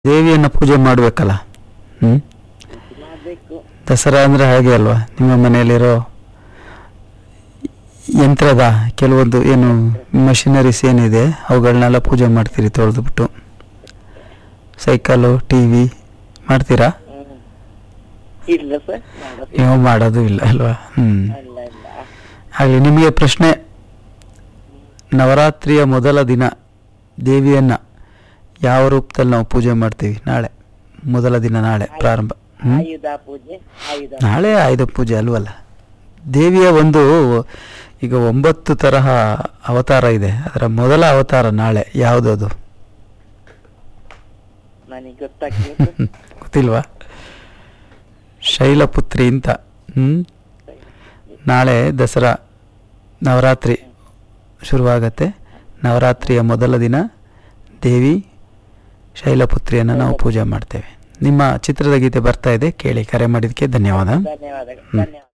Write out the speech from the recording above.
ದೇವಿಯನ್ನು ಪೂಜೆ ಮಾಡಬೇಕಲ್ಲ ಹ್ಞೂ ಮಾಡಬೇಕು ದಸರಾ ಅಂದರೆ ಹಾಗೆ ಅಲ್ವಾ ನಿಮ್ಮ ಮನೆಯಲ್ಲಿರೋ ಯಂತ್ರದ ಕೆಲವೊಂದು ಏನು ಮಷಿನರೀಸ್ ಏನಿದೆ ಅವುಗಳನ್ನೆಲ್ಲ ಪೂಜೆ ಮಾಡ್ತೀರಿ ತೊಳೆದ್ಬಿಟ್ಟು ಸೈಕಲು ಟಿ ವಿ ಮಾಡ್ತೀರಾ ಹ್ಮ್ ಇಲ್ಲ ಸರ್ ಮಾಡೋದು ನೀವು ಮಾಡೋದು ಇಲ್ಲ ಅಲ್ವಾ ಹ್ಞೂ ಇಲ್ಲ ಇಲ್ಲ ಹಾಗೆ ನಿಮಗೆ ಪ್ರಶ್ನೆ ನವರಾತ್ರಿಯ ಮೊದಲ ದಿನ ದೇವಿಯನ್ನು ಯಾವ ರೂಪದಲ್ಲಿ ನಾವು ಪೂಜೆ ಮಾಡ್ತೀವಿ ನಾಳೆ ಮೊದಲ ದಿನ ನಾಳೆ ಪ್ರಾರಂಭ ಹ್ಮ್? ಆಯುಧ ಪೂಜೆ ಆಯುಧ ನಾಳೆ ಆಯುಧ ಪೂಜೆ ಅಲ್ವಲ್ಲ ದೇವಿಯ ಒಂದು ಈಗ ಒಂಬತ್ತು ತರಹ ಅವತಾರ ಇದೆ ಅದರ ಮೊದಲ ಅವತಾರ ನಾಳೆ ಯಾವುದದು ನನಗೆ ಗೊತ್ತಾಗ್ಬೇಕು ಗೊತ್ತಿಲ್ವಾ ಶೈಲಪುತ್ರಿ ಅಂತ ಹ್ಮ್ ನಾಳೆ ದಸರಾ ನವರಾತ್ರಿ ಶುರುವಾಗತ್ತೆ ನವರಾತ್ರಿಯ ಮೊದಲ ದಿನ ದೇವಿ ಶೈಲಪುತ್ರಿಯನ್ನು ನಾವು ಪೂಜೆ ಮಾಡ್ತೇವೆ ನಿಮ್ಮ ಚಿತ್ರದ ಗೀತೆ ಬರ್ತಾ ಇದೆ ಕೇಳಿ ಕರೆ ಮಾಡಿದ್ದಕ್ಕೆ ಧನ್ಯವಾದ ಧನ್ಯವಾದಗಳು ಹ್ಮ್. ಧನ್ಯವಾದ